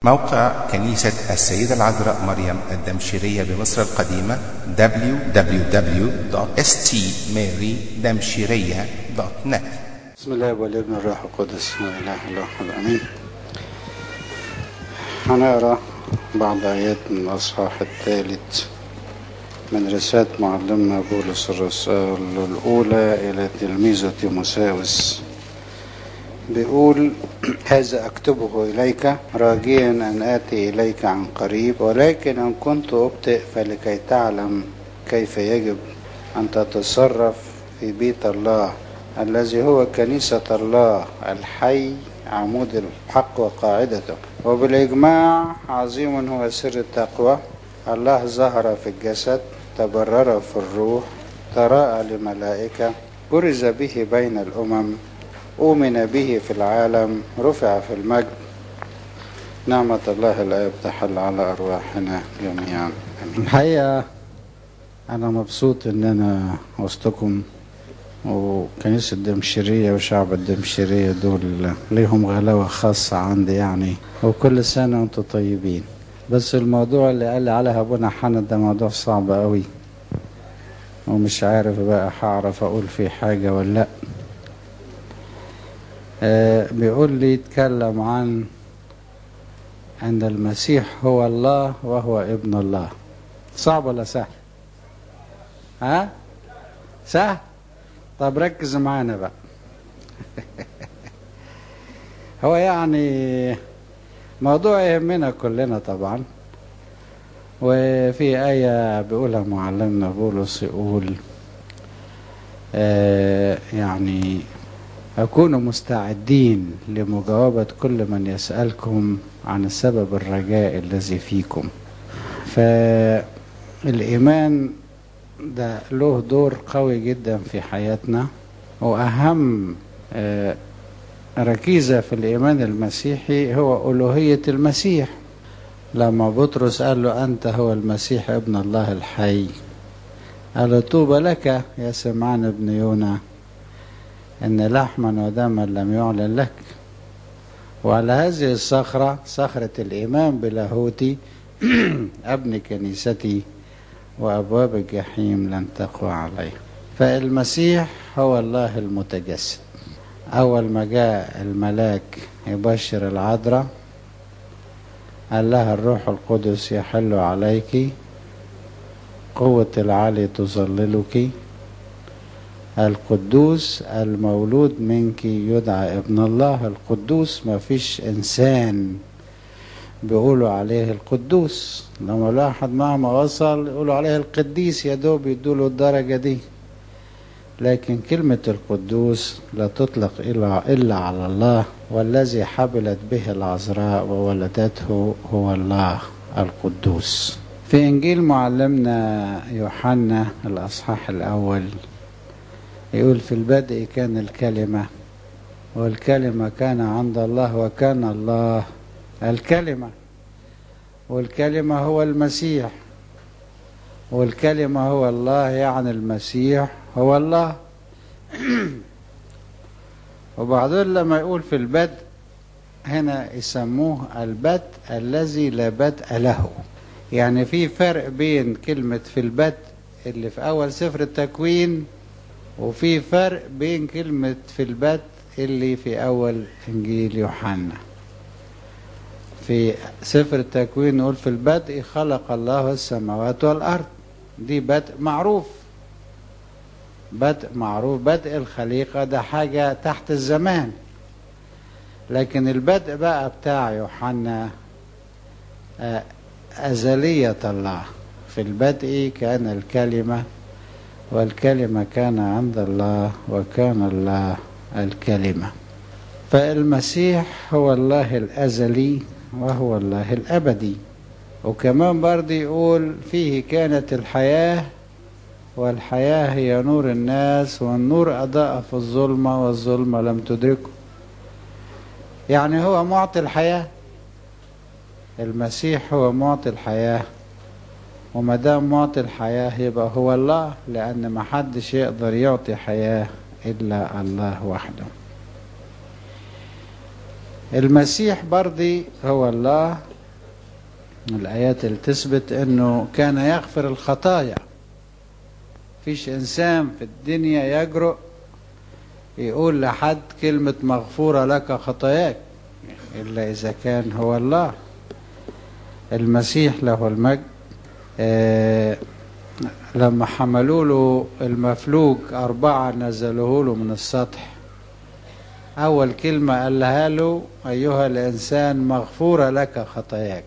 موقع كنيسة السيدة العذراء مريم الدمشقية بمصر القديمة www.stmarydamshiriya.net بسم الله والابن الروح القدس لا اله الا هو امين هنقرا بعض ايات من الاصحاح الثالث من رسالة معلمنا بولس الرسول الأولى إلى تلميذه تيموساوس بيقول هذا أكتبه إليك راجيا أن آتي إليك عن قريب ولكن إن كنت أبطئ فلكي تعلم كيف يجب أن تتصرف في بيت الله الذي هو كنيسة الله الحي عمود الحق وقاعدته وبالإجماع عظيم هو سر التقوى الله ظهر في الجسد تبرر في الروح تراءى لملائكة برز به بين الأمم أؤمن به في العالم رفع في المجد نعمة الله الآب تحل على أرواحنا جميعا الحقيقة أنا مبسوط إن أنا وسطكم وكنيسة الدمشقية وشعب الدمشقية دول ليهم غلاوة خاصة عندي يعني وكل سنة وانتم طيبين بس الموضوع اللي قال لي عليها ابونا حنت ده موضوع صعب قوي ومش عارف بقى هعرف اقول فيه حاجة ولا لا آه بيقول لي يتكلم عن ان المسيح هو الله وهو ابن الله صعب ولا سهل ها سهل طب ركز معانا بقى هو يعني موضوع يهمنا كلنا طبعا وفي آية بيقولها معلمنا بولس يقول آه يعني أكونوا مستعدين لمجاوبة كل من يسألكم عن السبب الرجاء الذي فيكم فالإيمان ده له دور قوي جدا في حياتنا وأهم آه ركيزة في الإيمان المسيحي هو ألوهية المسيح لما بطرس قال له أنت هو المسيح ابن الله الحي قال طوبى لك يا سمعان ابن يونا إن لحما ودما لم يعلن لك وعلى هذه الصخرة صخرة الإيمان بلاهوتي أبني كنيستي وأبواب الجحيم لن تقوى عليه فالمسيح هو الله المتجسد أول ما جاء الملاك يبشر العذراء قال لها الروح القدس يحل عليك قوة العلي تظللك القدوس المولود منك يدعى ابن الله القدوس ما فيش إنسان بيقولوا عليه القدوس لما الواحد مهما وصل يقولوا عليه القديس يا دوب يدوله الدرجة دي لكن كلمة القدوس لا تطلق إلا, إلا على الله والذي حبلت به العذراء وولدته هو الله القدوس في إنجيل معلمنا يوحنا الأصحاح الأول يقول في البدء كان الكلمة والكلمة كان عند الله وكان الله الكلمة والكلمة هو المسيح والكلمة هو الله يعني المسيح هو الله وبعدين لما يقول في البدء هنا يسموه البدء الذي لا بدء له يعني في فرق بين كلمة في البدء اللي في أول سفر التكوين وفي فرق بين كلمة في البدء اللي في أول إنجيل يوحنا في سفر التكوين نقول في البدء خلق الله السماوات والأرض دي بدء معروف بدء معروف بدء الخليقة ده حاجة تحت الزمان لكن البدء بقى بتاع يوحنا أزلية الله في البدء كان الكلمة والكلمة كان عند الله وكان الله الكلمة فالمسيح هو الله الأزلي وهو الله الأبدي وكمان برضه يقول فيه كانت الحياة والحياة هي نور الناس والنور أضاء في الظلمة والظلمة لم تدركه يعني هو معطي الحياة المسيح هو معطي الحياة وما دام معطي الحياة يبقى هو الله لأن ما حدش يقدر يعطي حياة إلا الله وحده المسيح برضي هو الله الآيات اللي تثبت أنه كان يغفر الخطايا فيش إنسان في الدنيا يجرؤ يقول لحد كلمة مغفورة لك خطاياك إلا إذا كان هو الله المسيح له المجد آه لما حملوا له المفلوج أربعة نزلوه له من السطح أول كلمة قالها له أيها الإنسان مغفورة لك خطاياك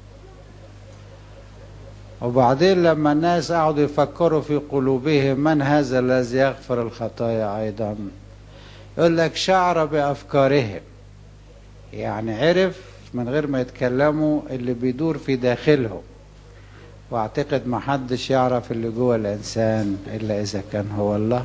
وبعدين لما الناس قعدوا يفكروا في قلوبهم من هذا الذي يغفر الخطايا أيضا يقول لك شعر بأفكارهم يعني عرف من غير ما يتكلموا اللي بيدور في داخلهم واعتقد ما حدش يعرف اللي جوه الانسان الا اذا كان هو الله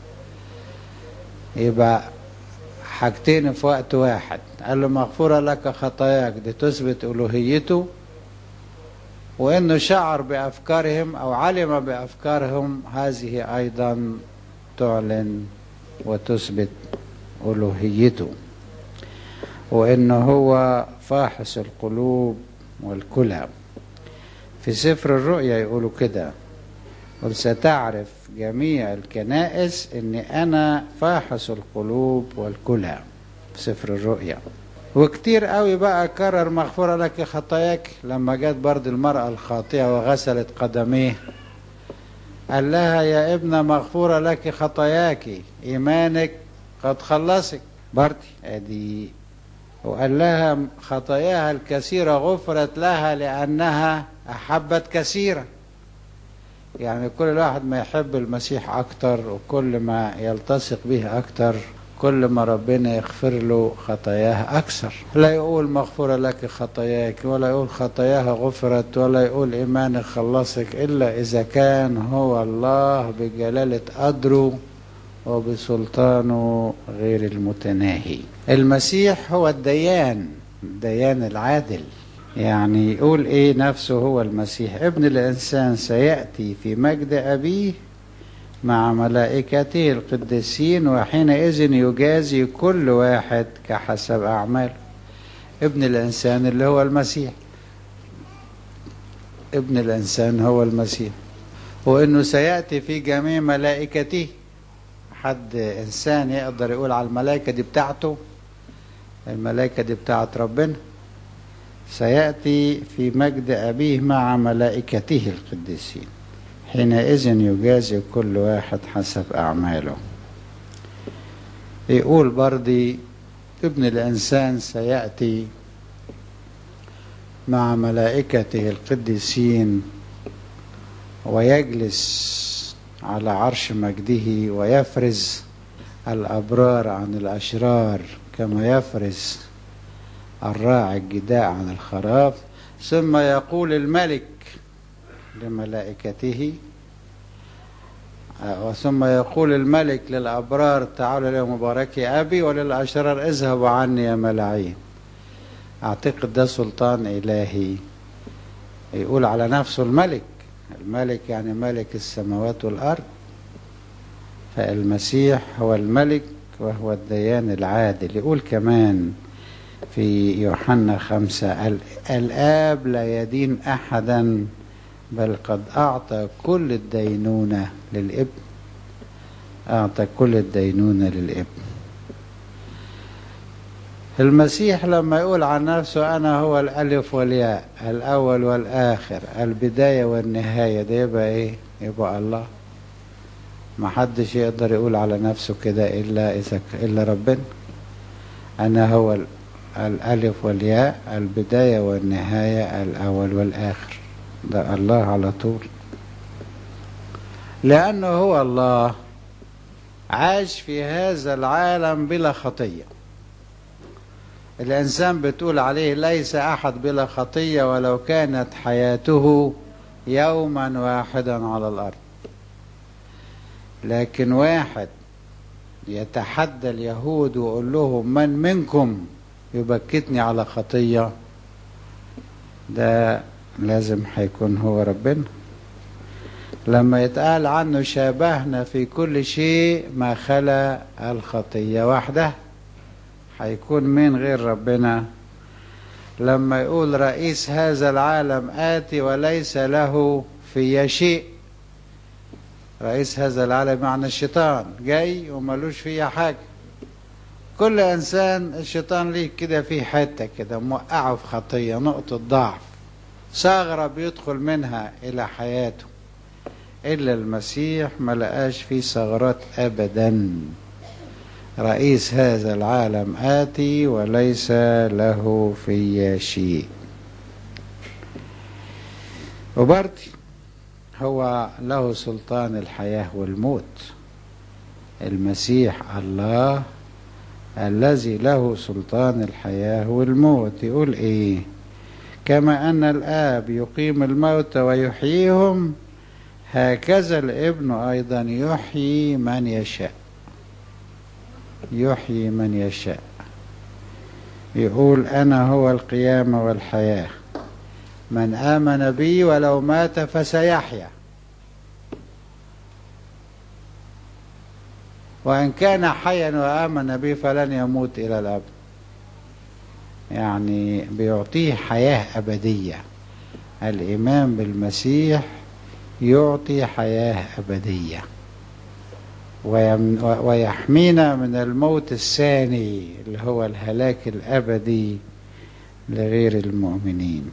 يبقى حاجتين في وقت واحد قال له مغفورة لك خطاياك دي تثبت ألوهيته وإنه شعر بأفكارهم أو علم بأفكارهم هذه أيضا تعلن وتثبت ألوهيته وإنه هو فاحص القلوب والكلى في سفر الرؤيا يقولوا كده قل ستعرف جميع الكنائس اني انا فاحص القلوب والكلى في سفر الرؤيا وكتير قوي بقى كرر مغفورة لك خطاياك لما جت برضه المرأة الخاطئة وغسلت قدميه قال لها يا ابنة مغفورة لك خطاياك إيمانك قد خلصك برضه ادي وقال لها خطاياها الكثيرة غفرت لها لأنها أحبت كثيرا يعني كل واحد ما يحب المسيح أكتر وكل ما يلتصق به أكتر كل ما ربنا يغفر له خطاياه أكثر لا يقول مغفورة لك خطاياك ولا يقول خطاياها غفرت ولا يقول إيمانك خلصك إلا إذا كان هو الله بجلالة قدره وبسلطانه غير المتناهي المسيح هو الديان الديان العادل يعني يقول ايه نفسه هو المسيح ابن الانسان سياتي في مجد ابيه مع ملائكته القديسين وحينئذ يجازي كل واحد كحسب اعماله ابن الانسان اللي هو المسيح ابن الانسان هو المسيح وانه سياتي في جميع ملائكته حد انسان يقدر يقول على الملائكه دي بتاعته الملائكه دي بتاعت ربنا سيأتي في مجد أبيه مع ملائكته القديسين حينئذ يجازي كل واحد حسب أعماله يقول برضي ابن الإنسان سيأتي مع ملائكته القديسين ويجلس على عرش مجده ويفرز الأبرار عن الأشرار كما يفرز الراعي الجداء عن الخراف ثم يقول الملك لملائكته ثم يقول الملك للأبرار تعالوا إلى مبارك أبي وللأشرار اذهبوا عني يا ملاعين أعتقد ده سلطان إلهي يقول على نفسه الملك الملك يعني ملك السماوات والأرض فالمسيح هو الملك وهو الديان العادل يقول كمان في يوحنا خمسة الآب لا يدين أحدا بل قد أعطى كل الدينونة للابن أعطى كل الدينونة للابن المسيح لما يقول عن نفسه أنا هو الألف والياء الأول والآخر البداية والنهاية ده يبقى إيه؟ يبقى الله ما حدش يقدر يقول على نفسه كده إلا إذا إلا ربنا أنا هو الألف والياء البداية والنهاية الأول والآخر ده الله على طول لأنه هو الله عاش في هذا العالم بلا خطية الإنسان بتقول عليه ليس أحد بلا خطية ولو كانت حياته يوما واحدا على الأرض لكن واحد يتحدى اليهود ويقول لهم من منكم يبكتني على خطية ده لازم هيكون هو ربنا لما يتقال عنه شابهنا في كل شيء ما خلا الخطية وحده هيكون مين غير ربنا لما يقول رئيس هذا العالم آتي وليس له في شيء رئيس هذا العالم معنى الشيطان جاي وملوش فيها حاجة كل إنسان الشيطان ليه كده فيه حتة كده موقعه في خطية نقطة ضعف ثغرة بيدخل منها إلى حياته إلا المسيح ما لقاش فيه ثغرات أبدا رئيس هذا العالم آتي وليس له في شيء وبرضه هو له سلطان الحياة والموت المسيح الله الذي له سلطان الحياة والموت يقول ايه كما ان الاب يقيم الموت ويحييهم هكذا الابن ايضا يحيي من يشاء يحيي من يشاء يقول انا هو القيامه والحياه من امن بي ولو مات فسيحيا وان كان حيا وامن بي فلن يموت الى الابد يعني بيعطيه حياه ابديه الايمان بالمسيح يعطي حياه ابديه ويحمينا من الموت الثاني اللي هو الهلاك الابدي لغير المؤمنين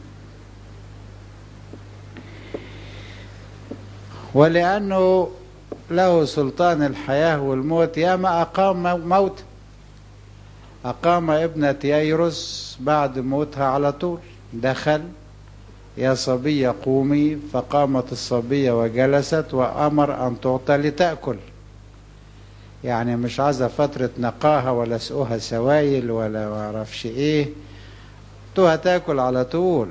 ولانه له سلطان الحياه والموت ياما اقام موت اقام ابنه ييروس بعد موتها على طول دخل يا صبية قومي فقامت الصبية وجلست وأمر أن تعطى لتأكل يعني مش عايزة فترة نقاها ولا سقوها سوايل ولا معرفش ايه توها تاكل على طول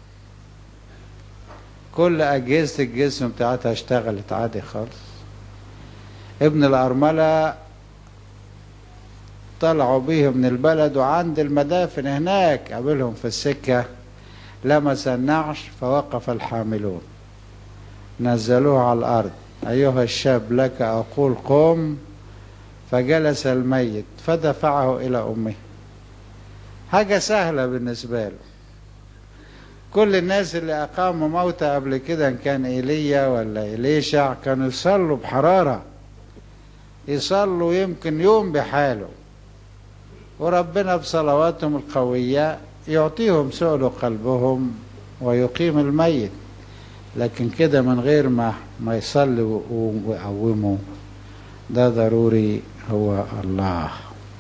كل أجهزة الجسم بتاعتها اشتغلت عادي خالص ابن الأرملة طلعوا بيه من البلد وعند المدافن هناك قابلهم في السكة لمس النعش فوقف الحاملون نزلوه على الأرض أيها الشاب لك أقول قم فجلس الميت فدفعه إلى أمه حاجة سهلة بالنسبة له كل الناس اللي أقاموا موتى قبل كده إن كان إيليا ولا إليشع كانوا يصلوا بحرارة يصلوا يمكن يوم بحاله وربنا بصلواتهم القوية يعطيهم سؤل قلبهم ويقيم الميت لكن كده من غير ما ما يصلي ويقومه ده ضروري هو الله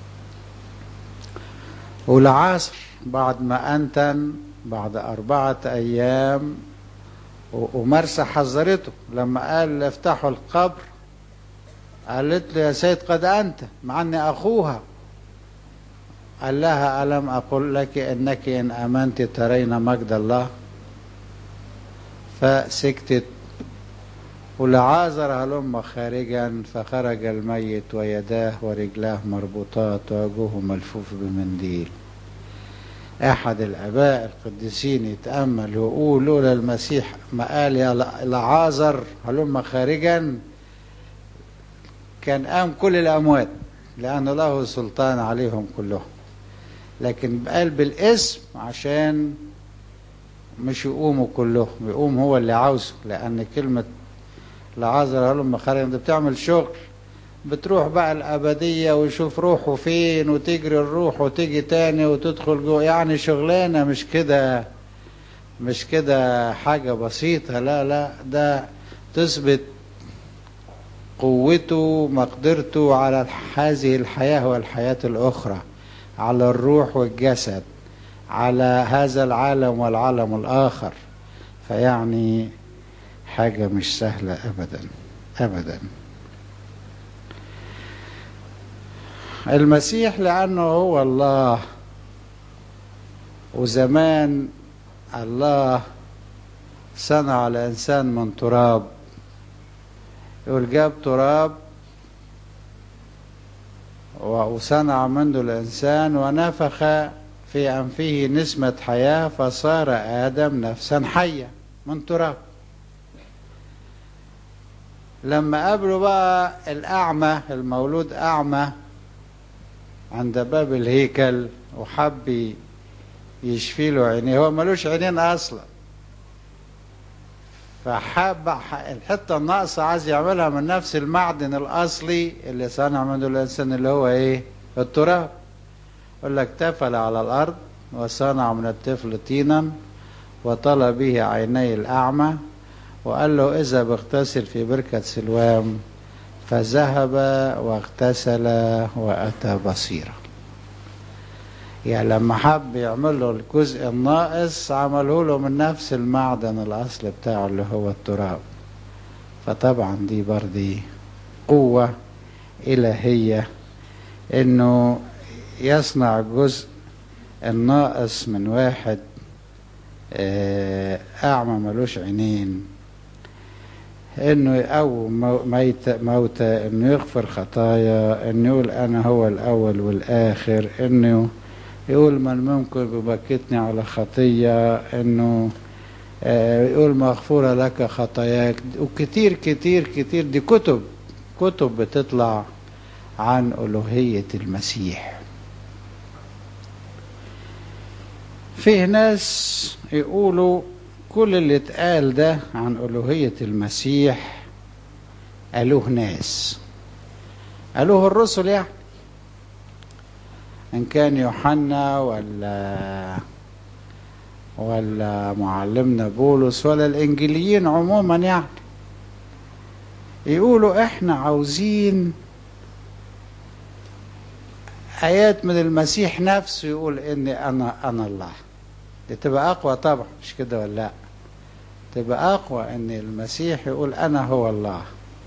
والعصر بعد ما أنتن بعد أربعة أيام ومرسى حذرته لما قال افتحوا القبر قالت له يا سيد قد أنت مع أني أخوها قال لها ألم أقل لك إنك إن آمنت ترين مجد الله فسكتت ولعازر هلم خارجا فخرج الميت ويداه ورجلاه مربوطات ووجهه ملفوف بمنديل أحد الآباء القديسين يتأمل ويقول لولا المسيح ما قال يا لعازر هلم خارجا كان قام كل الأموات لأن له سلطان عليهم كلهم لكن قال بالاسم عشان مش يقوموا كلهم يقوم هو اللي عاوزه لأن كلمة لعازر هلم خارجا ده بتعمل شغل بتروح بقى الأبدية ويشوف روحه فين وتجري الروح وتيجي تاني وتدخل جوه يعني شغلانة مش كده مش كده حاجة بسيطة لا لا ده تثبت قوته مقدرته على هذه الحياة والحياة الأخرى على الروح والجسد على هذا العالم والعالم الآخر فيعني حاجة مش سهلة أبدا أبدا المسيح لأنه هو الله وزمان الله صنع الإنسان من تراب يقول جاب تراب وصنع منه الإنسان ونفخ في أنفه نسمة حياة فصار آدم نفسا حية من تراب لما قابلوا بقى الأعمى المولود أعمى عند باب الهيكل وحب يشفي له عينيه هو ملوش عينين اصلا فحب الحته الناقصه عايز يعملها من نفس المعدن الاصلي اللي صنع منه الانسان اللي هو ايه التراب يقول لك تفل على الارض وصنع من الطفل طينا وطل به عيني الاعمى وقال له اذهب اغتسل في بركه سلوام فذهب واغتسل واتى بصيرا يعني لما حب يعمل له الجزء الناقص عمله له من نفس المعدن الاصل بتاعه اللي هو التراب فطبعا دي برضي قوة إلهية إنه يصنع جزء الناقص من واحد أعمى ملوش عينين إنه يقوم ميت موتى إنه يغفر خطايا إنه يقول أنا هو الأول والآخر إنه يقول من ممكن ببكتني على خطية انه يقول مغفورة لك خطاياك وكتير كتير كتير دي كتب كتب بتطلع عن ألوهية المسيح فيه ناس يقولوا كل اللي اتقال ده عن ألوهية المسيح قالوه ناس قالوه الرسل يعني ان كان يوحنا ولا ولا معلمنا بولس ولا الانجيليين عموما يعني يقولوا احنا عاوزين ايات من المسيح نفسه يقول اني انا انا الله دي تبقى اقوى طبعا مش كده ولا لا تبقى اقوى ان المسيح يقول انا هو الله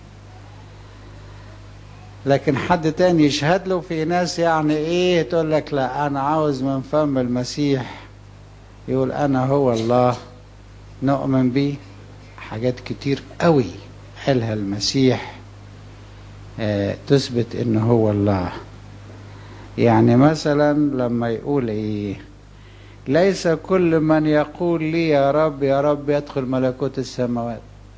لكن حد تاني يشهد له في ناس يعني ايه تقول لك لا انا عاوز من فم المسيح يقول انا هو الله نؤمن بيه حاجات كتير قوي قالها المسيح آه تثبت انه هو الله يعني مثلا لما يقول ايه ليس كل من يقول لي يا رب يا رب يدخل ملكوت السماوات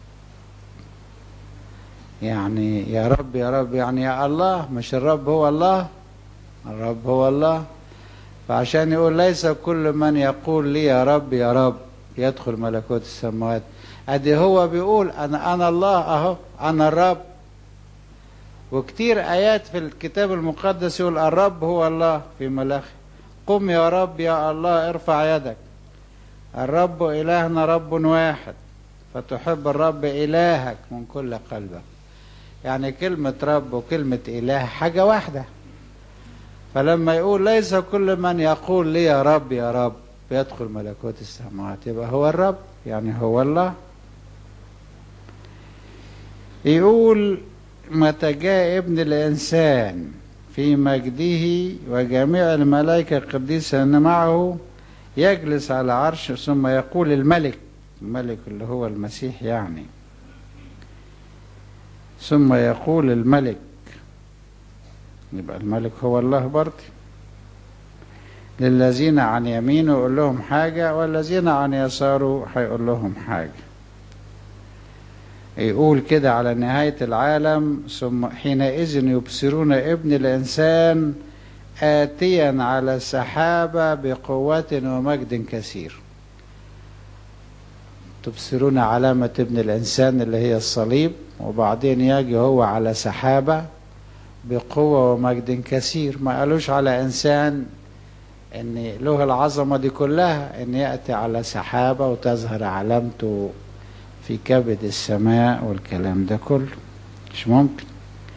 يعني يا رب يا رب يعني يا الله مش الرب هو الله الرب هو الله فعشان يقول ليس كل من يقول لي يا رب يا رب يدخل ملكوت السماوات ادي هو بيقول انا انا الله اهو انا الرب وكتير ايات في الكتاب المقدس يقول الرب هو الله في ملاخي قم يا رب يا الله ارفع يدك الرب الهنا رب واحد فتحب الرب الهك من كل قلبك يعني كلمة رب وكلمة إله حاجة واحدة فلما يقول ليس كل من يقول لي يا رب يا رب يدخل ملكوت السماوات يبقى هو الرب يعني هو الله يقول متى جاء ابن الإنسان في مجده وجميع الملائكة القديسة معه يجلس على عرش ثم يقول الملك الملك اللي هو المسيح يعني ثم يقول الملك يبقى الملك هو الله برضه للذين عن يمينه يقول لهم حاجة والذين عن يساره هيقول لهم حاجة يقول كده على نهاية العالم ثم حينئذ يبصرون ابن الإنسان آتيا على سحابة بقوة ومجد كثير تبصرون علامة ابن الإنسان اللي هي الصليب وبعدين يجي هو على سحابة بقوة ومجد كثير ما قالوش على إنسان ان له العظمة دي كلها ان يأتي على سحابة وتظهر علامته في كبد السماء والكلام ده كله مش ممكن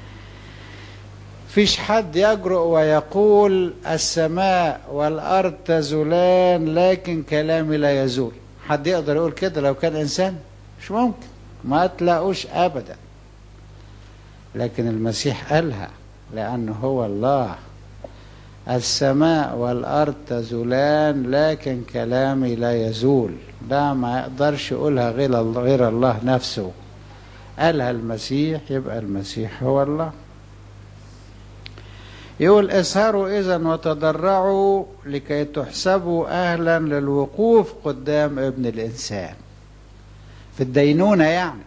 فيش حد يجرؤ ويقول السماء والأرض تزولان لكن كلامي لا يزول حد يقدر يقول كده لو كان إنسان مش ممكن ما تلاقوش أبدا لكن المسيح قالها لأنه هو الله السماء والأرض تزولان لكن كلامي لا يزول ده ما يقدرش يقولها غير غير الله نفسه قالها المسيح يبقى المسيح هو الله يقول اسهروا إذا وتضرعوا لكي تحسبوا أهلا للوقوف قدام ابن الإنسان في الدينونة يعني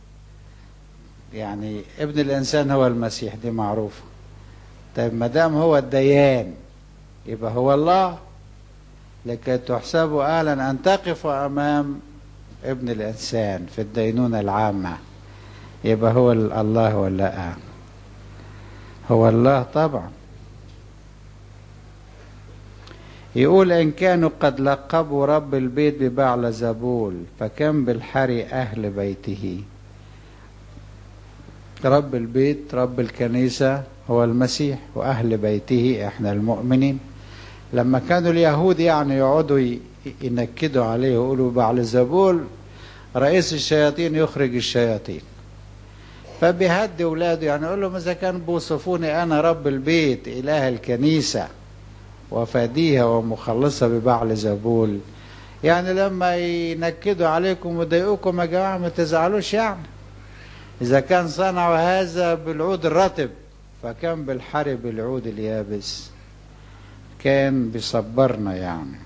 يعني ابن الإنسان هو المسيح دي معروفة طيب ما دام هو الديان يبقى هو الله لكي تحسبوا آلا أن تقفوا أمام ابن الإنسان في الدينونة العامة يبقى هو الله ولا لا هو الله طبعا يقول إن كانوا قد لقبوا رب البيت ببعل زبول فكم بالحري أهل بيته رب البيت رب الكنيسة هو المسيح وأهل بيته إحنا المؤمنين لما كانوا اليهود يعني يقعدوا ينكدوا عليه ويقولوا بعل زبول رئيس الشياطين يخرج الشياطين فبيهدي اولاده يعني يقول لهم اذا كان بوصفوني انا رب البيت اله الكنيسه وفاديها ومخلصها ببعل زبول يعني لما ينكدوا عليكم ويضايقوكم يا جماعه ما تزعلوش يعني اذا كان صنعوا هذا بالعود الرطب فكان بالحرب العود اليابس كان بيصبرنا يعني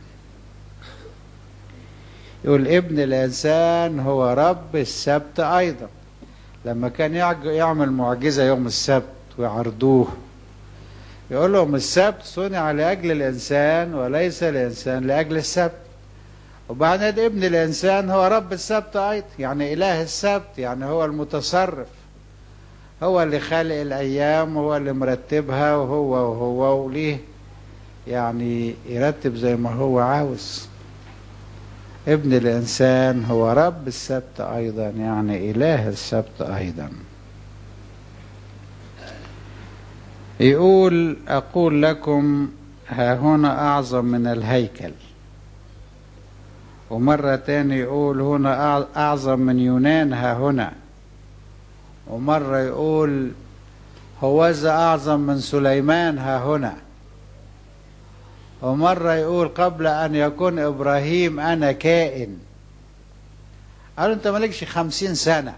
يقول ابن الانسان هو رب السبت ايضا لما كان يعمل معجزه يوم السبت ويعرضوه يقول لهم السبت صنع لاجل الانسان وليس الانسان لاجل السبت وبعدين ابن الانسان هو رب السبت ايضا يعني اله السبت يعني هو المتصرف هو اللي خالق الايام وهو اللي مرتبها وهو وهو وليه يعني يرتب زي ما هو عاوز ابن الانسان هو رب السبت ايضا يعني اله السبت ايضا يقول اقول لكم ها هنا اعظم من الهيكل ومرة تاني يقول هنا أعظم من يونان ها هنا ومرة يقول هوذا أعظم من سليمان ها هنا ومرة يقول قبل أن يكون إبراهيم أنا كائن قالوا أنت مالكش خمسين سنة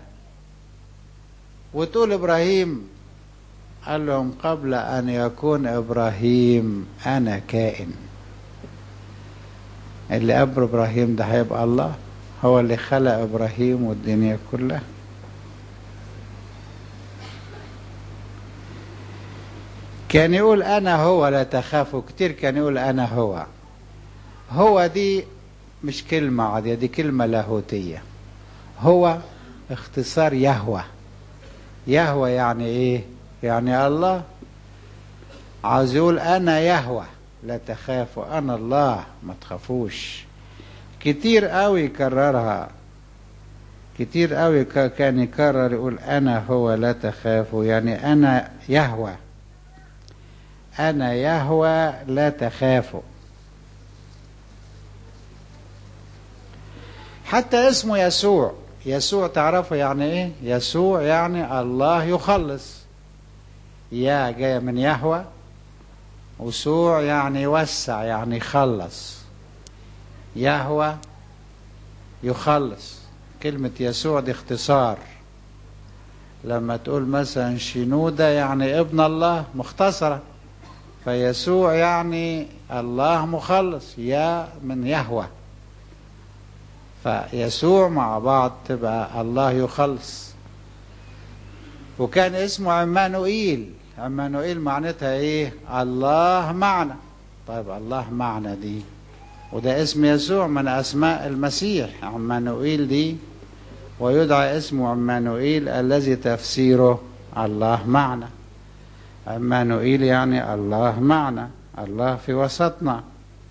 وتقول إبراهيم قال لهم قبل أن يكون إبراهيم أنا كائن اللي قبل إبراهيم ده هيبقى الله هو اللي خلق إبراهيم والدنيا كلها كان يقول أنا هو لا تخافوا كتير كان يقول أنا هو هو دي مش كلمة عادية دي كلمة لاهوتية هو اختصار يهوى يهوى يعني ايه يعني الله عاوز يقول انا يهوى لا تخافوا انا الله ما تخافوش كتير قوي يكررها كتير قوي كان يكرر يقول انا هو لا تخافوا يعني انا يهوى انا يهوى لا تخافوا حتى اسمه يسوع يسوع تعرفوا يعني ايه يسوع يعني الله يخلص يا جاية من يهوى وسوع يعني يوسع يعني يخلص يهوى يخلص كلمة يسوع دي اختصار لما تقول مثلا شنودة يعني ابن الله مختصرة فيسوع يعني الله مخلص يا من يهوى فيسوع مع بعض تبقى الله يخلص وكان اسمه عمانوئيل عمانوئيل معناتها ايه الله معنا طيب الله معنا دي وده اسم يسوع من اسماء المسيح عمانوئيل دي ويدعى اسمه عمانوئيل الذي تفسيره الله معنا عمانوئيل يعني الله معنا الله في وسطنا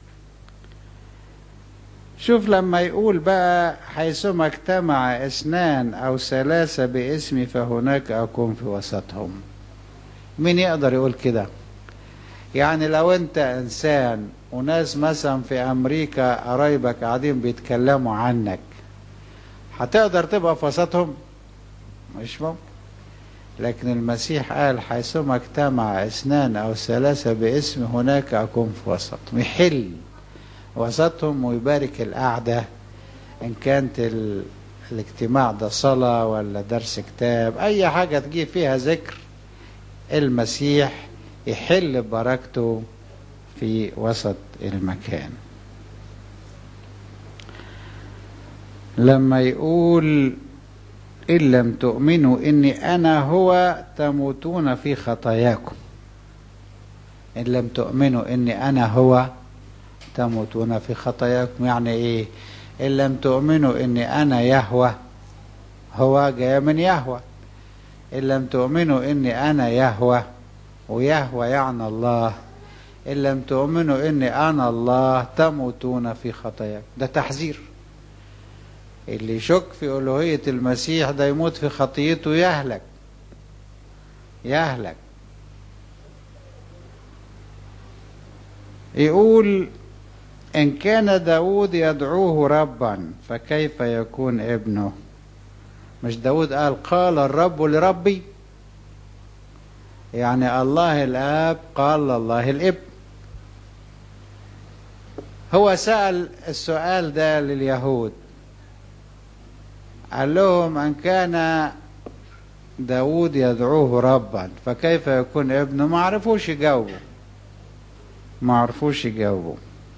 شوف لما يقول بقى حيثما اجتمع اثنان او ثلاثة باسمي فهناك اكون في وسطهم مين يقدر يقول كده يعني لو انت انسان وناس مثلا في امريكا قرايبك قاعدين بيتكلموا عنك هتقدر تبقى في وسطهم مش ممكن لكن المسيح قال حيثما اجتمع اثنان او ثلاثة باسم هناك اكون في وسطهم يحل وسطهم ويبارك القعدة إن كانت ال... الاجتماع ده صلاة ولا درس كتاب أي حاجة تجي فيها ذكر المسيح يحل ببركته في وسط المكان لما يقول إن لم تؤمنوا إني أنا هو تموتون في خطاياكم إن لم تؤمنوا إني أنا هو تموتون في خطاياكم يعني ايه ان لم تؤمنوا اني انا يهوى هو جاي من يهوى ان لم تؤمنوا اني انا يهوى ويهوى يعني الله ان لم تؤمنوا اني انا الله تموتون في خطاياكم ده تحذير اللي يشك في الوهيه المسيح ده يموت في خطيته يهلك يهلك يقول إن كان داود يدعوه ربا فكيف يكون ابنه مش داود قال قال الرب لربي يعني الله الآب قال الله الابن هو سأل السؤال ده لليهود قال لهم أن كان داود يدعوه ربا فكيف يكون ابنه ما عرفوش يجاوبوا ما عرفوش يجاوبوا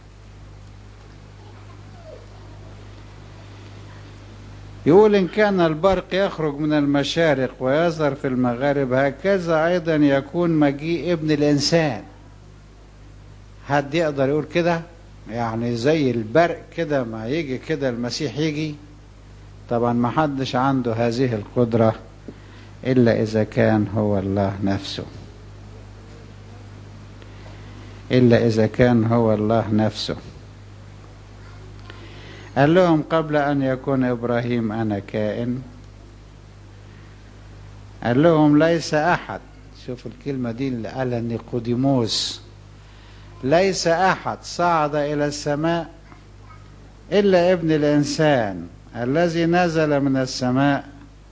يقول إن كان البرق يخرج من المشارق ويظهر في المغارب هكذا أيضا يكون مجيء ابن الإنسان حد يقدر يقول كده يعني زي البرق كده ما يجي كده المسيح يجي طبعا ما حدش عنده هذه القدرة إلا إذا كان هو الله نفسه إلا إذا كان هو الله نفسه قال لهم قبل أن يكون إبراهيم أنا كائن قال لهم ليس أحد شوف الكلمة دي اللي قالها نيقوديموس ليس أحد صعد إلى السماء إلا ابن الإنسان الذي نزل من السماء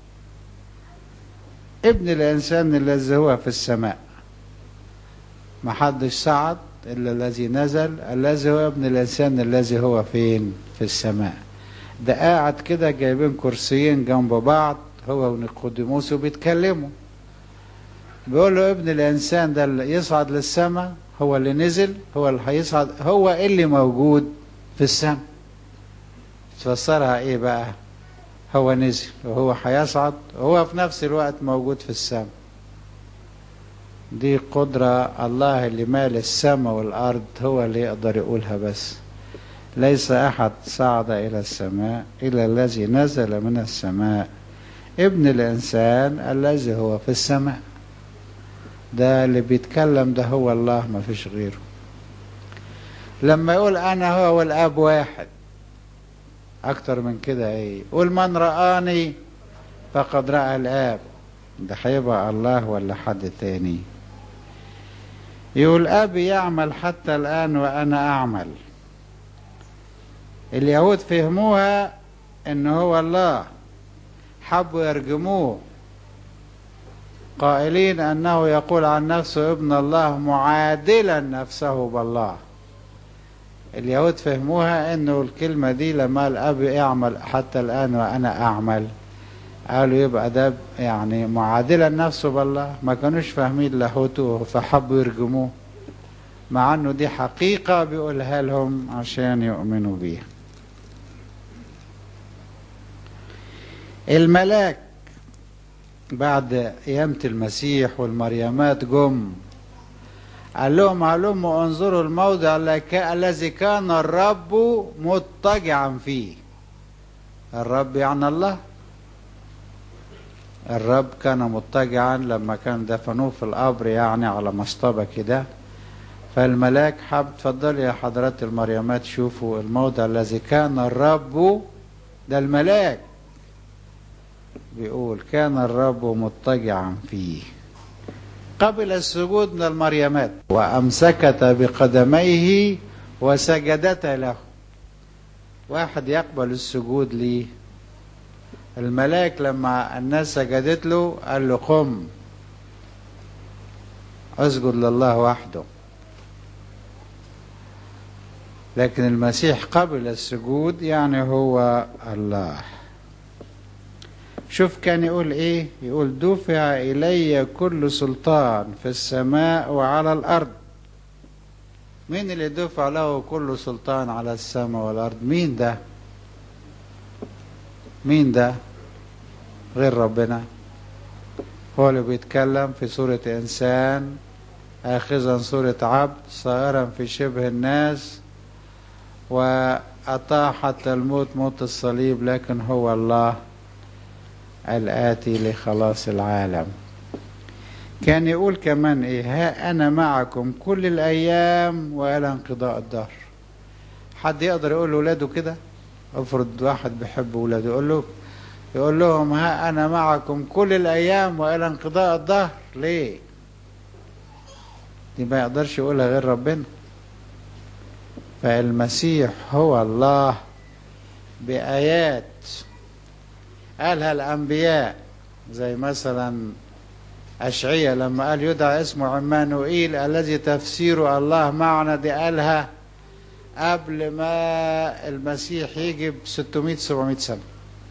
ابن الإنسان الذي هو في السماء ما حدش صعد إلا الذي نزل الذي هو ابن الإنسان الذي هو فين في السماء ده قاعد كده جايبين كرسيين جنب بعض هو ونيقوديموس وبيتكلموا بيقول له ابن الإنسان ده اللي يصعد للسماء هو اللي نزل هو اللي هيصعد هو اللي موجود في السماء تفسرها ايه بقى هو نزل وهو هيصعد وهو في نفس الوقت موجود في السماء دي قدرة الله اللي مال السماء والأرض هو اللي يقدر يقولها بس ليس أحد صعد إلى السماء إلا الذي نزل من السماء ابن الإنسان الذي هو في السماء ده اللي بيتكلم ده هو الله ما فيش غيره لما يقول أنا هو والآب واحد أكتر من كده إيه قول من رآني فقد رأى الآب ده هيبقى الله ولا حد تاني يقول أبي يعمل حتى الآن وأنا أعمل اليهود فهموها إن هو الله حبوا يرجموه قائلين أنه يقول عن نفسه ابن الله معادلا نفسه بالله اليهود فهموها انه الكلمة دي لما الاب يعمل حتى الان وانا اعمل قالوا يبقى ده يعني معادلا نفسه بالله ما كانوش فاهمين لاهوته فحبوا يرجموه مع انه دي حقيقة بيقولها لهم عشان يؤمنوا بيها الملاك بعد قيامة المسيح والمريمات جم قال لهم هلموا انظروا الموضع الذي كان الرب مضطجعا فيه الرب يعني الله الرب كان مضطجعا لما كان دفنوه في القبر يعني على مصطبة كده فالملاك حب تفضلي يا حضرات المريمات شوفوا الموضع الذي كان الرب ده الملاك بيقول كان الرب مضطجعا فيه قبل السجود من المريمات وأمسكت بقدميه وسجدت له واحد يقبل السجود ليه الملاك لما الناس سجدت له قال له قم اسجد لله وحده لكن المسيح قبل السجود يعني هو الله شوف كان يقول ايه يقول دفع الي كل سلطان في السماء وعلى الارض مين اللي دفع له كل سلطان على السماء والارض مين ده مين ده غير ربنا هو اللي بيتكلم في صورة إنسان آخذا صورة عبد صائرا في شبه الناس وأطاحت الموت موت الصليب لكن هو الله الآتي لخلاص العالم كان يقول كمان إيه ها أنا معكم كل الأيام وإلى انقضاء الدهر حد يقدر يقول لأولاده كده افرض واحد بيحب ولاده يقول له يقول لهم ها أنا معكم كل الأيام وإلى انقضاء الدهر ليه دي ما يقدرش يقولها غير ربنا فالمسيح هو الله بآيات قالها الأنبياء زي مثلا أشعية لما قال يدعى اسمه عمانوئيل الذي تفسيره الله معنا دي قالها قبل ما المسيح يجي ب 600 700 سنة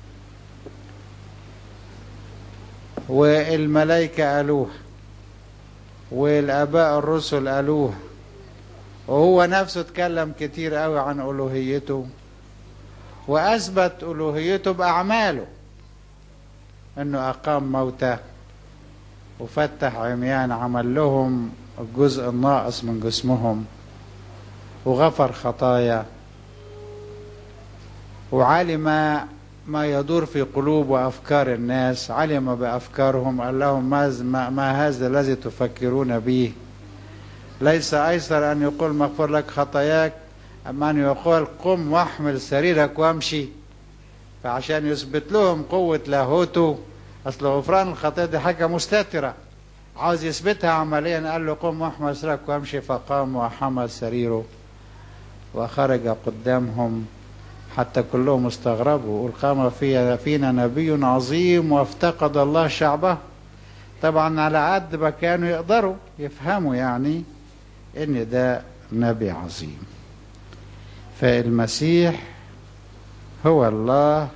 والملائكة قالوها والآباء الرسل قالوها وهو نفسه اتكلم كتير قوي عن ألوهيته وأثبت ألوهيته بأعماله أنه أقام موتى وفتح عميان عمل لهم الجزء الناقص من جسمهم وغفر خطايا وعلم ما يدور في قلوب وأفكار الناس علم بأفكارهم قال لهم ما, ما هذا الذي تفكرون به ليس أيسر أن يقول مغفور لك خطاياك أما أن يقول قم واحمل سريرك وامشي فعشان يثبت لهم قوة لاهوته أصل غفران الخطايا دي حاجة مستترة عاوز يثبتها عمليا قال له قم واحمل سريرك وامشي فقام وحمل سريره وخرج قدامهم حتى كلهم استغربوا يقول قام في فينا نبي عظيم وافتقد الله شعبه طبعا على قد ما كانوا يقدروا يفهموا يعني ان ده نبي عظيم فالمسيح هو الله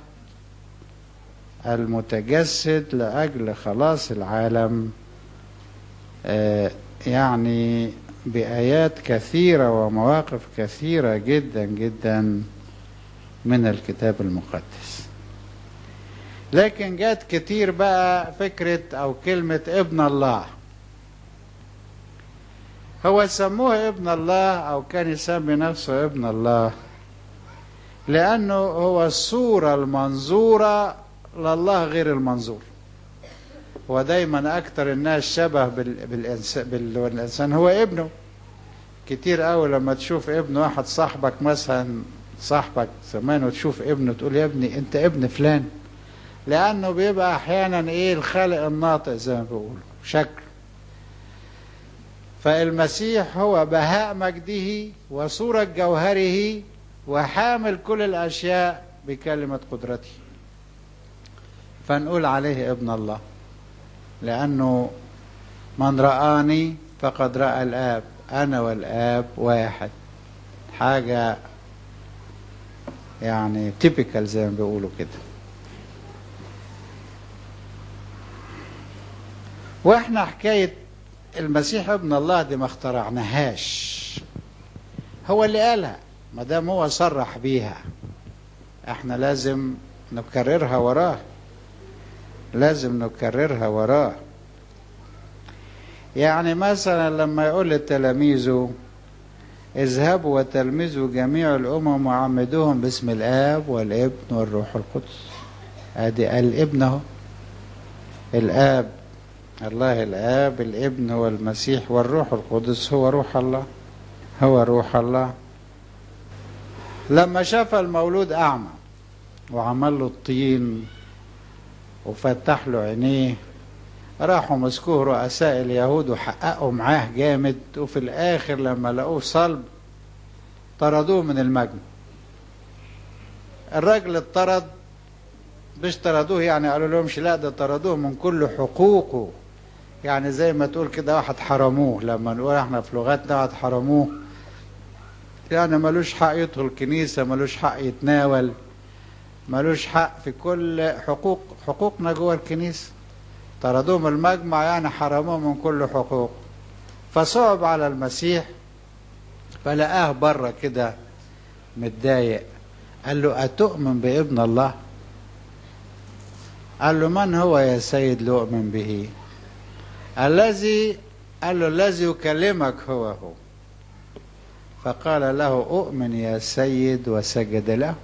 المتجسد لاجل خلاص العالم آه يعني بايات كثيره ومواقف كثيره جدا جدا من الكتاب المقدس لكن جات كتير بقى فكرة أو كلمة ابن الله هو سموه ابن الله أو كان يسمي نفسه ابن الله لأنه هو الصورة المنظورة لله غير المنظور ودايما أكتر الناس شبه بالإنسان, بالإنسان هو ابنه كتير قوي لما تشوف ابن واحد صاحبك مثلا صاحبك زمان وتشوف ابنه تقول يا ابني انت ابن فلان لانه بيبقى احيانا ايه الخالق الناطق زي ما بيقولوا شكل فالمسيح هو بهاء مجده وصورة جوهره وحامل كل الاشياء بكلمة قدرته فنقول عليه ابن الله لانه من رآني فقد رأى الآب أنا والآب واحد حاجة يعني تيبيكال زي ما بيقولوا كده واحنا حكاية المسيح ابن الله دي ما اخترعناهاش هو اللي قالها ما دام هو صرح بيها احنا لازم نكررها وراه لازم نكررها وراه يعني مثلا لما يقول لتلاميذه اذهبوا وتلمذوا جميع الامم وعمدوهم باسم الاب والابن والروح القدس ادي الابن اهو الاب الله الاب الابن هو المسيح والروح القدس هو روح الله هو روح الله لما شاف المولود اعمى وعمل له الطين وفتح له عينيه راحوا مسكوه رؤساء اليهود وحققوا معاه جامد وفي الاخر لما لقوه صلب طردوه من المجمع الراجل اتطرد مش طردوه يعني قالوا لهمش لا ده طردوه من كل حقوقه يعني زي ما تقول كده واحد حرموه لما نقول احنا في لغتنا واحد حرموه يعني ملوش حق يدخل الكنيسه ملوش حق يتناول ملوش حق في كل حقوق حقوقنا جوه الكنيسه طردوه من المجمع يعني حرموه من كل حقوق فصعب على المسيح فلقاه بره كده متضايق قال له أتؤمن بابن الله قال له من هو يا سيد لأؤمن به الذي قال له الذي يكلمك هو هو فقال له أؤمن يا سيد وسجد له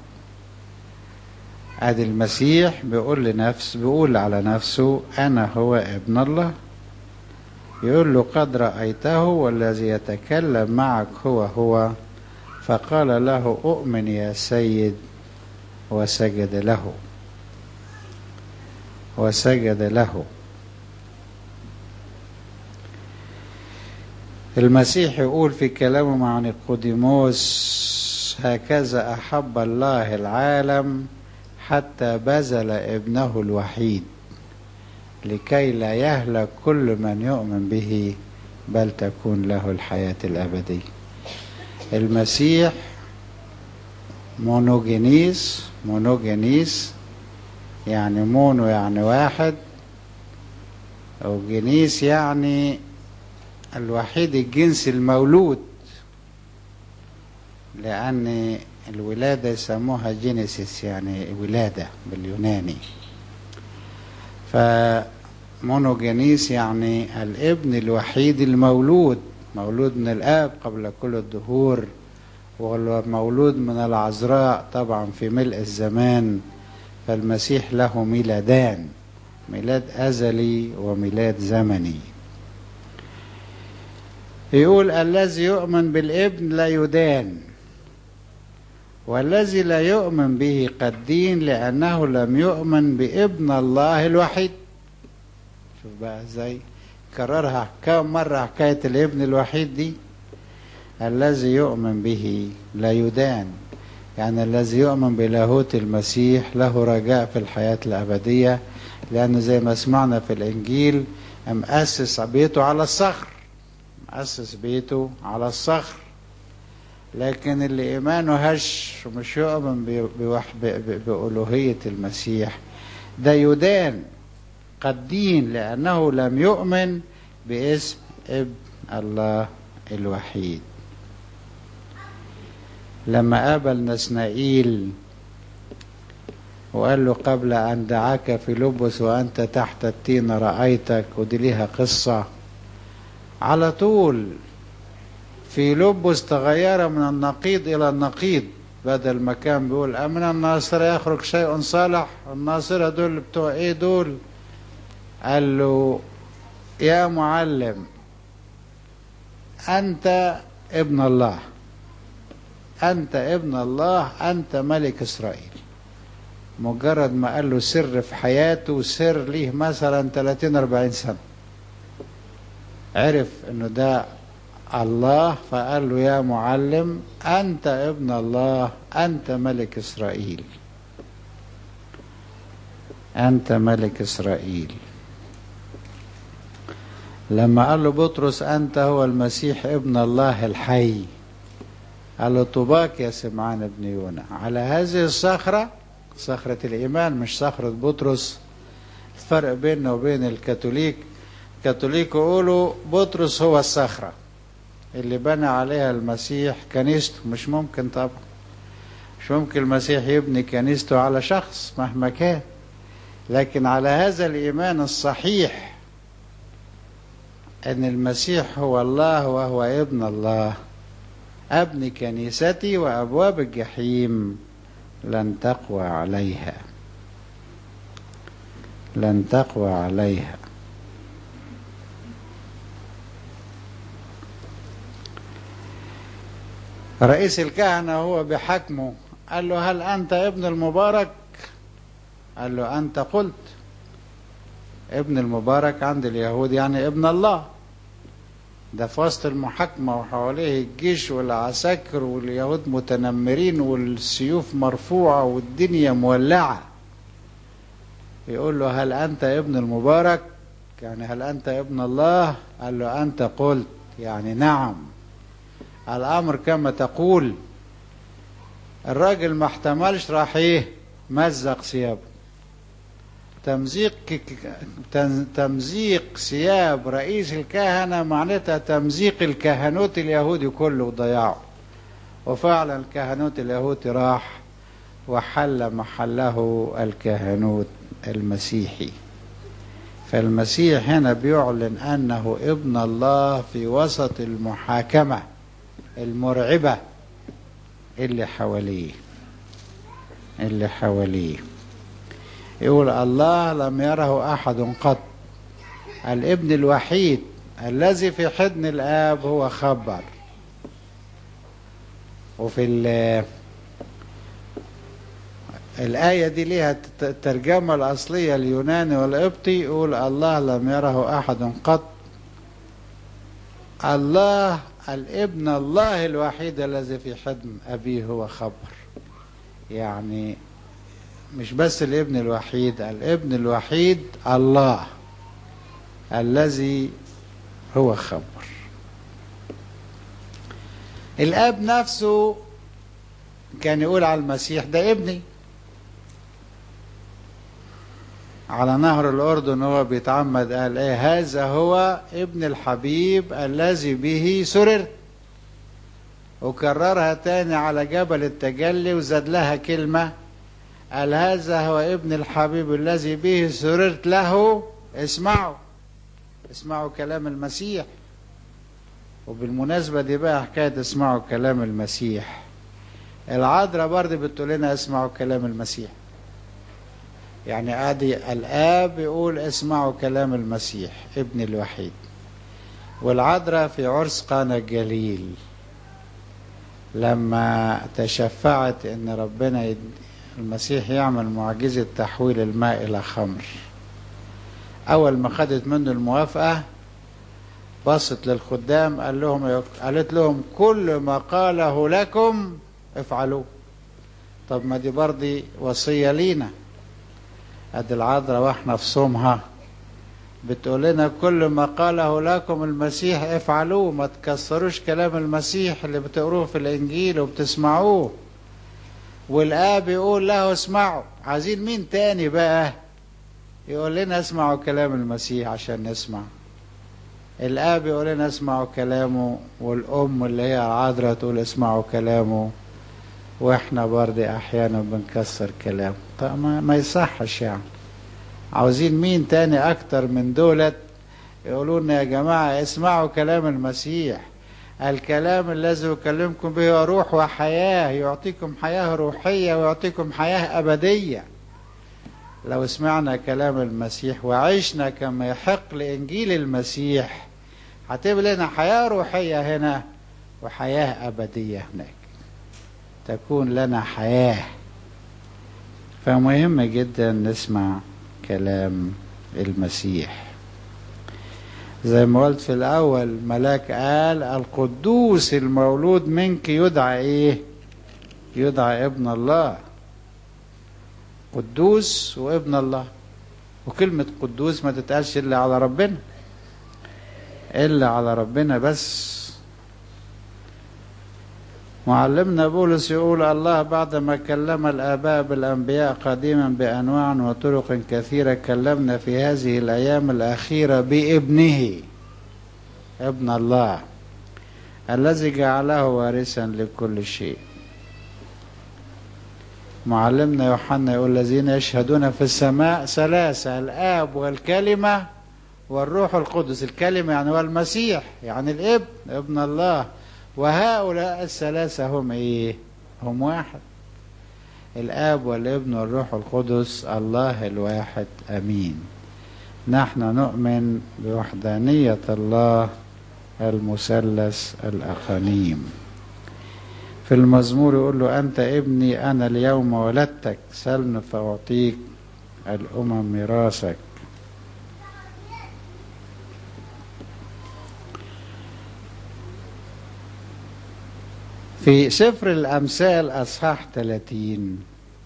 ادي المسيح بيقول لنفس بيقول على نفسه انا هو ابن الله يقول له قد رأيته والذي يتكلم معك هو هو فقال له أؤمن يا سيد وسجد له وسجد له المسيح يقول في كلامه مع نيقوديموس هكذا أحب الله العالم حتى بذل ابنه الوحيد لكي لا يهلك كل من يؤمن به بل تكون له الحياة الأبدية المسيح مونوجينيس مونوجينيس يعني مونو يعني واحد أو جنيس يعني الوحيد الجنس المولود لأن الولادة يسموها جينيسيس يعني ولادة باليوناني فمونوجينيس يعني الابن الوحيد المولود مولود من الآب قبل كل الدهور ومولود من العذراء طبعا في ملء الزمان فالمسيح له ميلادان ميلاد أزلي وميلاد زمني يقول الذي يؤمن بالابن لا يدان والذي لا يؤمن به قد دين لأنه لم يؤمن بابن الله الوحيد شوف بقى ازاي كررها كم مرة حكاية الابن الوحيد دي الذي يؤمن به لا يدان يعني الذي يؤمن بلاهوت المسيح له رجاء في الحياة الأبدية لأنه زي ما سمعنا في الإنجيل مؤسس بيته على الصخر مؤسس بيته على الصخر لكن اللي إيمانه هش ومش يؤمن بألوهية المسيح ده يدان قد دين لأنه لم يؤمن باسم ابن الله الوحيد لما قابل نسنائيل وقال له قبل أن دعاك في لبس وأنت تحت التين رأيتك ودي ليها قصة على طول في لبس تغير من النقيض إلى النقيض بدل ما كان بيقول أمن الناصرة يخرج شيء صالح الناصرة دول بتوع إيه دول قال له يا معلم أنت ابن الله أنت ابن الله أنت ملك إسرائيل مجرد ما قال له سر في حياته سر ليه مثلا 30 40 سنة عرف انه ده الله فقال له يا معلم أنت ابن الله أنت ملك إسرائيل أنت ملك إسرائيل لما قال له بطرس أنت هو المسيح ابن الله الحي قال له طوباك يا سمعان ابن يونا على هذه الصخرة صخرة الإيمان مش صخرة بطرس الفرق بيننا وبين الكاثوليك الكاثوليك يقولوا بطرس هو الصخرة اللي بنى عليها المسيح كنيسته مش ممكن طبعا مش ممكن المسيح يبني كنيسته على شخص مهما كان لكن على هذا الإيمان الصحيح أن المسيح هو الله وهو ابن الله أبني كنيستي وأبواب الجحيم لن تقوى عليها لن تقوى عليها رئيس الكهنة هو بحكمه قال له هل أنت ابن المبارك قال له أنت قلت ابن المبارك عند اليهود يعني ابن الله ده في وسط المحاكمة وحواليه الجيش والعساكر واليهود متنمرين والسيوف مرفوعة والدنيا مولعة يقول له هل أنت ابن المبارك يعني هل أنت ابن الله قال له أنت قلت يعني نعم الأمر كما تقول الراجل ما احتملش راح ايه مزق ثيابه تمزيق تمزيق ثياب رئيس الكهنة معناتها تمزيق الكهنوت اليهودي كله وضياعه وفعلا الكهنوت اليهودي راح وحل محله الكهنوت المسيحي فالمسيح هنا بيعلن أنه ابن الله في وسط المحاكمة المرعبة اللي حواليه اللي حواليه يقول الله لم يره أحد قط الابن الوحيد الذي في حضن الآب هو خبر وفي الآية دي ليها الترجمة الأصلية اليوناني والقبطي يقول الله لم يره أحد قط الله الابن الله الوحيد الذي في حضن أبيه هو خبر يعني مش بس الابن الوحيد الابن الوحيد الله الذي هو خبر الاب نفسه كان يقول على المسيح ده ابني على نهر الاردن هو بيتعمد قال ايه هذا هو ابن الحبيب الذي به سررت وكررها تاني على جبل التجلي وزاد لها كلمة قال هذا هو ابن الحبيب الذي به سررت له اسمعوا اسمعوا كلام المسيح وبالمناسبة دي بقى حكاية اسمعوا كلام المسيح العذراء برضه بتقول لنا اسمعوا كلام المسيح يعني ادي الاب يقول اسمعوا كلام المسيح ابن الوحيد والعذراء في عرس قانا الجليل لما تشفعت ان ربنا يد... المسيح يعمل معجزة تحويل الماء الى خمر اول ما خدت منه الموافقة بصت للخدام قال لهم قالت لهم كل ما قاله لكم افعلوه طب ما دي برضي وصية لينا ادي العذراء واحنا في صومها بتقول لنا كل ما قاله لكم المسيح افعلوه ما تكسروش كلام المسيح اللي بتقروه في الانجيل وبتسمعوه والاب يقول له اسمعوا عايزين مين تاني بقى يقول لنا اسمعوا كلام المسيح عشان نسمع الاب يقول لنا اسمعوا كلامه والام اللي هي العذراء تقول اسمعوا كلامه واحنا برضه احيانا بنكسر كلامه طب ما, ما يصحش يعني عاوزين مين تاني اكتر من دولت يقولوا لنا يا جماعة اسمعوا كلام المسيح الكلام الذي يكلمكم به روح وحياة يعطيكم حياة روحية ويعطيكم حياة أبدية لو سمعنا كلام المسيح وعشنا كما يحق لإنجيل المسيح هتبقى لنا حياة روحية هنا وحياة أبدية هناك تكون لنا حياة فمهم جدا نسمع كلام المسيح زي ما قلت في الأول ملاك قال القدوس المولود منك يدعى إيه يدعى ابن الله قدوس وابن الله وكلمة قدوس ما تتقالش إلا على ربنا إلا على ربنا بس معلمنا بولس يقول الله بعدما كلم الآباء بالأنبياء قديما بأنواع وطرق كثيرة كلمنا في هذه الأيام الأخيرة بابنه ابن الله الذي جعله وارثا لكل شيء معلمنا يوحنا يقول الذين يشهدون في السماء ثلاثة الآب والكلمة والروح القدس الكلمة يعني هو المسيح يعني الابن ابن الله وهؤلاء الثلاثة هم ايه هم واحد الاب والابن والروح القدس الله الواحد امين نحن نؤمن بوحدانية الله المثلث الاقانيم في المزمور يقول له انت ابني انا اليوم ولدتك سلن فاعطيك الامم ميراثك في سفر الأمثال أصحاح 30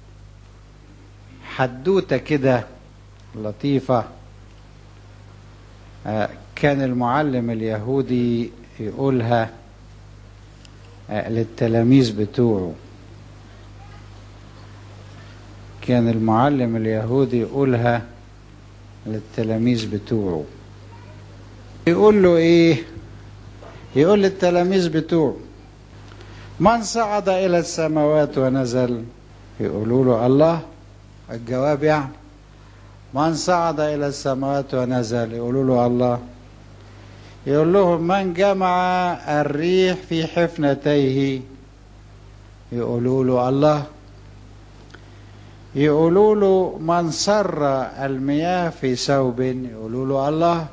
حدوتة كده لطيفة كان المعلم اليهودي يقولها للتلاميذ بتوعه كان المعلم اليهودي يقولها للتلاميذ بتوعه يقول له ايه يقول للتلاميذ بتوعه من صعد إلى السماوات ونزل يقولوا له الله الجواب يعني من صعد إلى السماوات ونزل يقولوا له الله يقول لهم من جمع الريح في حفنتيه يقولوا له الله يقولوا له من سر المياه في ثوب يقولوا له الله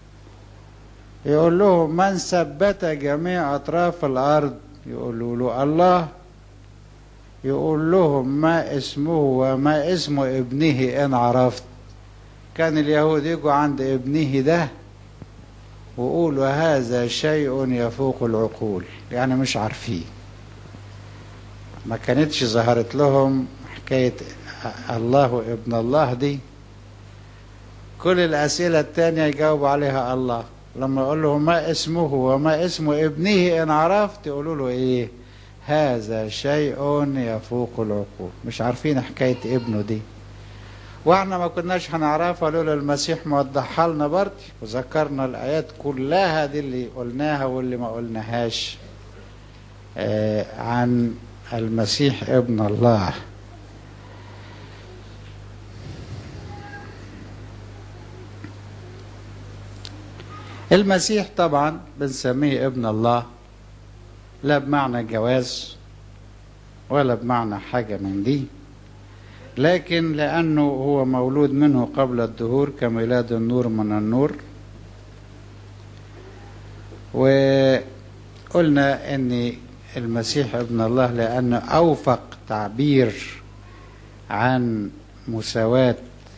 يقول لهم من ثبت جميع أطراف الأرض يقولوا له الله يقول لهم ما اسمه وما اسم ابنه إن عرفت كان اليهود يجوا عند ابنه ده ويقولوا هذا شيء يفوق العقول يعني مش عارفين ما كانتش ظهرت لهم حكاية الله وابن الله دي كل الأسئلة التانية يجاوب عليها الله لما يقول له ما اسمه وما اسم ابنه إن عرفت يقولوا له إيه هذا شيء يفوق العقول مش عارفين حكاية ابنه دي واحنا ما كناش هنعرفها لولا المسيح موضحها لنا برضه وذكرنا الآيات كلها دي اللي قلناها واللي ما قلناهاش آه عن المسيح ابن الله المسيح طبعا بنسميه ابن الله لا بمعنى جواز ولا بمعنى حاجة من دي لكن لأنه هو مولود منه قبل الدهور كميلاد النور من النور وقلنا أن المسيح ابن الله لأنه أوفق تعبير عن مساواة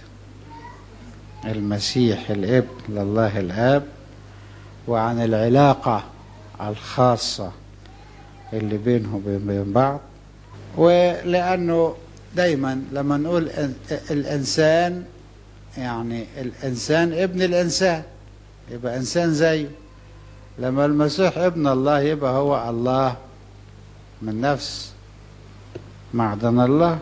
المسيح الابن لله الآب وعن العلاقة الخاصة اللي بينهم وبين بعض ولأنه دايما لما نقول الإنسان يعني الإنسان ابن الإنسان يبقى إنسان زيه لما المسيح ابن الله يبقى هو الله من نفس معدن الله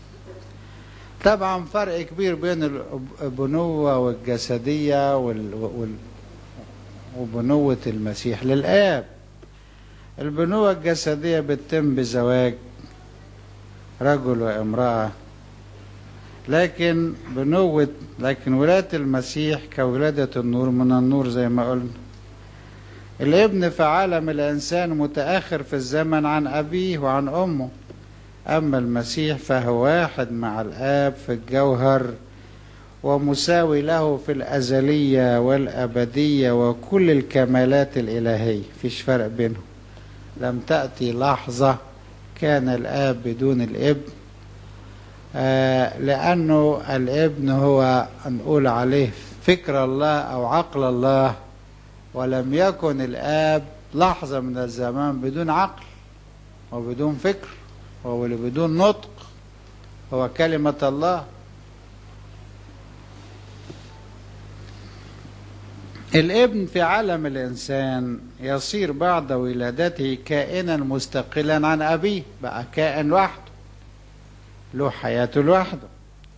طبعا فرق كبير بين البنوة والجسدية وال... وال... وبنوة المسيح للآب البنوة الجسدية بتتم بزواج رجل وامرأة لكن بنوة لكن ولادة المسيح كولادة النور من النور زي ما قلنا الابن في عالم الإنسان متأخر في الزمن عن أبيه وعن أمه أما المسيح فهو واحد مع الآب في الجوهر ومساوي له في الأزلية والأبدية وكل الكمالات الإلهية فيش فرق بينهم لم تأتي لحظة كان الآب بدون الابن آه لأنه الابن هو نقول عليه فكر الله أو عقل الله ولم يكن الآب لحظة من الزمان بدون عقل وبدون فكر وبدون نطق هو كلمة الله الابن في عالم الإنسان يصير بعد ولادته كائنا مستقلا عن أبيه بقى كائن لوحده له حياته لوحده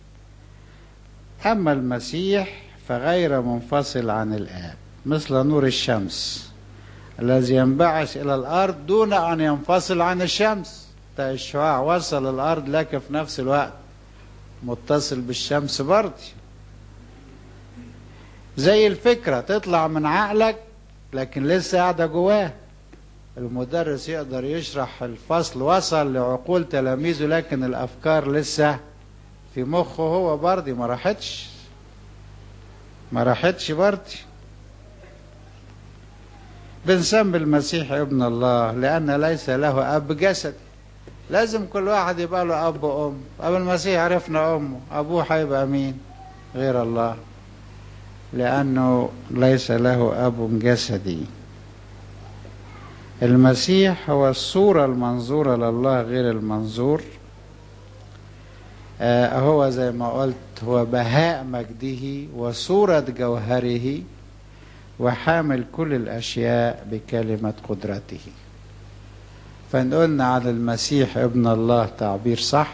أما المسيح فغير منفصل عن الآب مثل نور الشمس الذي ينبعث إلى الأرض دون أن ينفصل عن الشمس ده الشعاع وصل الأرض لكن في نفس الوقت متصل بالشمس برضه زي الفكرة تطلع من عقلك لكن لسه قاعدة جواه المدرس يقدر يشرح الفصل وصل لعقول تلاميذه لكن الأفكار لسه في مخه هو برضه ما راحتش ما راحتش برضه بنسمي المسيح ابن الله لأن ليس له أب جسد لازم كل واحد يبقى له أب وأم أبو المسيح عرفنا أمه أبوه هيبقى مين غير الله لأنه ليس له أب جسدي المسيح هو الصورة المنظورة لله غير المنظور آه هو زي ما قلت هو بهاء مجده وصورة جوهره وحامل كل الأشياء بكلمة قدرته فنقولنا على المسيح ابن الله تعبير صح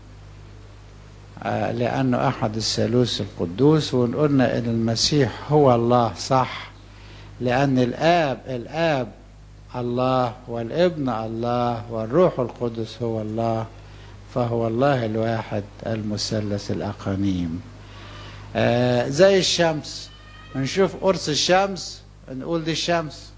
آه لأنه أحد الثالوث القدوس ونقولنا إن المسيح هو الله صح لأن الآب الآب الله والابن الله والروح القدس هو الله فهو الله الواحد المثلث الأقانيم آه زي الشمس نشوف قرص الشمس نقول دي الشمس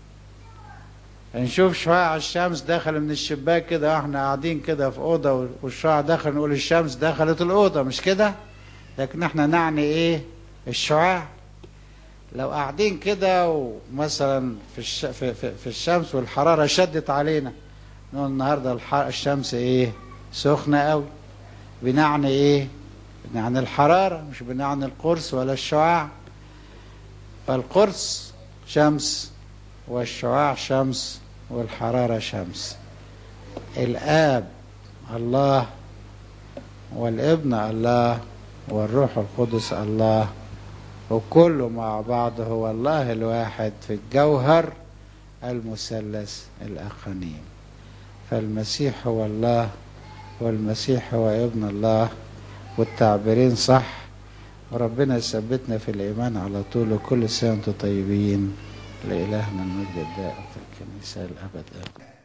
نشوف شعاع الشمس داخل من الشباك كده احنا قاعدين كده في اوضه والشعاع داخل نقول الشمس دخلت الاوضه مش كده لكن احنا نعني ايه الشعاع لو قاعدين كده ومثلا في, الش... في, في, في الشمس والحراره شدت علينا نقول النهارده الح... الشمس ايه سخنه قوي بنعني ايه بنعني الحراره مش بنعني القرص ولا الشعاع فالقرص شمس والشعاع شمس والحرارة شمس الآب الله والابن الله والروح القدس الله وكله مع بعض هو الله الواحد في الجوهر المثلث الأقانيم فالمسيح هو الله والمسيح هو ابن الله والتعبيرين صح وربنا يثبتنا في الإيمان على طول وكل سنة وانتم طيبين لإلهنا المجد الدائم في الكنيسة الأبد آمين